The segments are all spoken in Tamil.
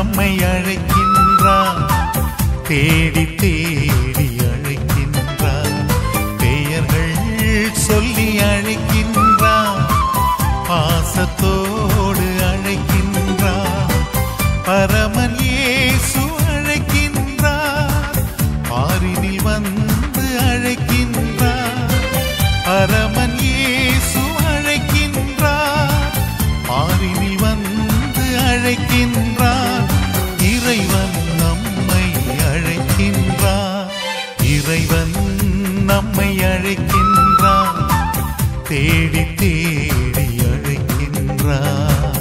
நம்மை அழைக்கின்றார் தேடி தேடி அழைக்கின்றார் பெயர்கள் சொல்லி அழைக்கின்றார் பாசத்தோடு அழைக்கின்றார் பரமன் இயேசு அழைக்கின்றார் பாரினில் வந்து அழைக்கின்றார் பரமன் இயேசு அழைக்கின்றார் பாரினில் வந்து அழைக்கின்றார் இறைவன் நம்மை அழைக்கின்றார் இறைவன் நம்மை அழைக்கின்றார் தேடி தேடி அழைக்கின்றார்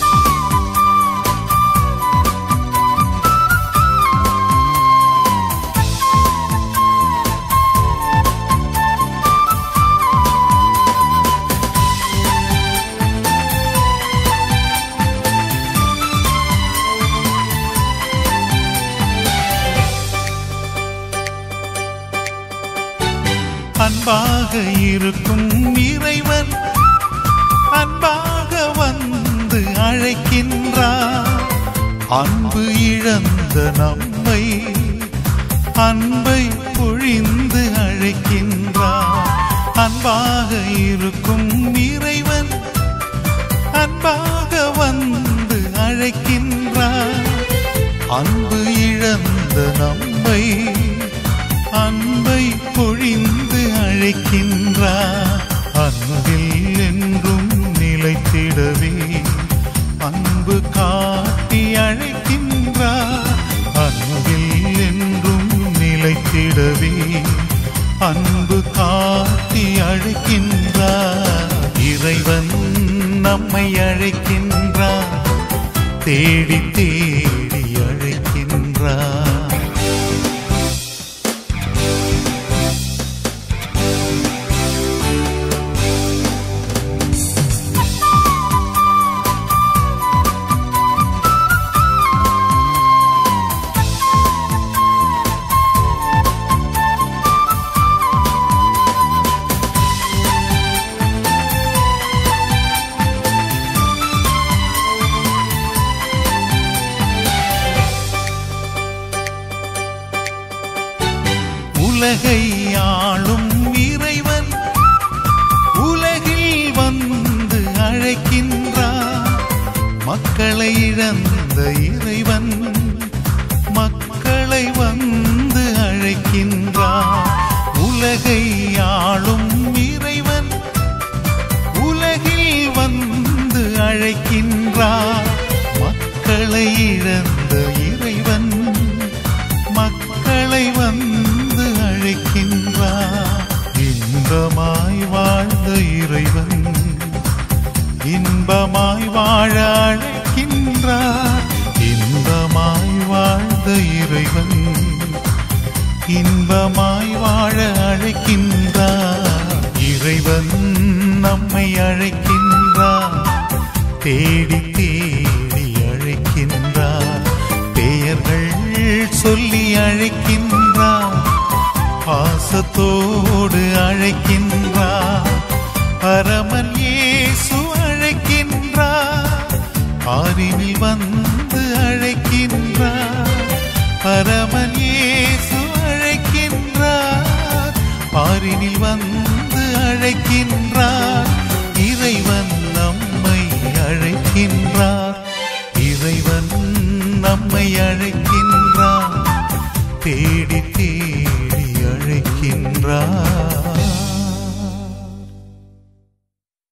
அன்பாக இருக்கும் இறைவன் அன்பாக வந்து அழைக்கின்றார் அன்பு இழந்த நம்மை அன்பை பொழிந்து அழைக்கின்றார் அன்பாக இருக்கும் இறைவன் அன்பாக வந்து அழைக்கின்றார் அன்பு இழந்த நம்மை அன்பை பொழிந்து அழைக்கின்றார் அன்பில் என்றும் நிலைத்திடவே அன்பு காட்டி அழைக்கின்றார் அன்பில் என்றும் நிலைத்திடவே அன்பு காட்டி அழைக்கின்றார் இறைவன் நம்மை அழைக்கின்றார் தேடி தேடி அழைக்கின்றார் உலகை ஆளும் இறைவன் உலகில் வந்து அழைக்கின்றார் மக்களை இழந்த இறைவன் மக்களை வந்து அழைக்கின்றார் உலகை ஆளும் இறைவன் உலகில் வந்து அழைக்கின்றார் மக்களை இழந்த இறைவன் மக்களை வந்து அழைக்கின்றார் இன்பமாய் வாழ்ந்த இறைவன் இன்பமாய் வாழ அழைக்கின்றார் இன்பமாய் வாழ்ந்த இறைவன் இன்பமாய் வாழ அழைக்கின்றார் இறைவன் நம்மை அழைக்கின்றார் தேடி தேடி அழைக்கின்றார் பெயர்கள் சொல்லி அழைக்கின்றார் பாசத்தோடு அழைக்கின்றார் பரமன் இயேசு அழைக்கின்றார் பாரினில் வந்து அழைக்கின்றார் பரமன் இயேசு அழைக்கின்றார் பாரினில் வந்து அழைக்கின்றார்